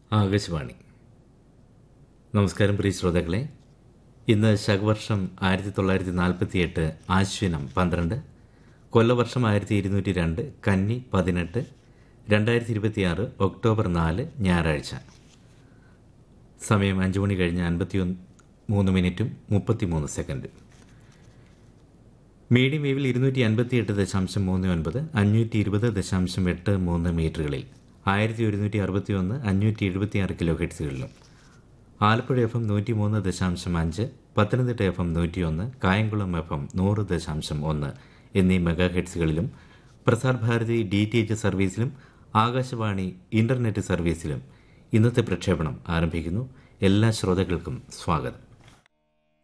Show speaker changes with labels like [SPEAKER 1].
[SPEAKER 1] ആകാശവാണി നമസ്കാരം പ്രിയ ശ്രോതാക്കളെ ഇന്ന് ശകവർഷം ആയിരത്തി തൊള്ളായിരത്തി നാൽപ്പത്തിയെട്ട് ആശ്വിനം പന്ത്രണ്ട് കൊല്ലവർഷം ആയിരത്തി ഇരുന്നൂറ്റി രണ്ട് കന്നി പതിനെട്ട് രണ്ടായിരത്തി ഇരുപത്തിയാറ് ഒക്ടോബർ നാല് ഞായറാഴ്ച സമയം അഞ്ച് മണി കഴിഞ്ഞ് അൻപത്തി മൂന്ന് മിനിറ്റും മുപ്പത്തിമൂന്ന് സെക്കൻഡും മീഡിയം വേവിൽ ഇരുന്നൂറ്റി അൻപത്തിയെട്ട് ദശാംശം മൂന്ന് ഒൻപത് അഞ്ഞൂറ്റി ഇരുപത് ദശാംശം എട്ട് മൂന്ന് മീറ്ററുകളിൽ ആയിരത്തി ഒരുന്നൂറ്റി അറുപത്തി ഒന്ന് അഞ്ഞൂറ്റി എഴുപത്തിയാറ് കിലോ ഹെഡ്സുകളിലും ആലപ്പുഴ എഫ് എം നൂറ്റി മൂന്ന് ദശാംശം അഞ്ച് പത്തനംതിട്ട എഫ് എം നൂറ്റിയൊന്ന് കായംകുളം എഫ് എം നൂറ് ദശാംശം ഒന്ന് എന്നീ മെഗാ ഹെഡ്സുകളിലും Prasar Bharati D T H സർവീസിലും ആകാശവാണി ഇന്റർനെറ്റ് സർവീസിലും ഇന്നത്തെ പ്രക്ഷേപണം ആരംഭിക്കുന്നു എല്ലാ ശ്രോതാക്കൾക്കും സ്വാഗതം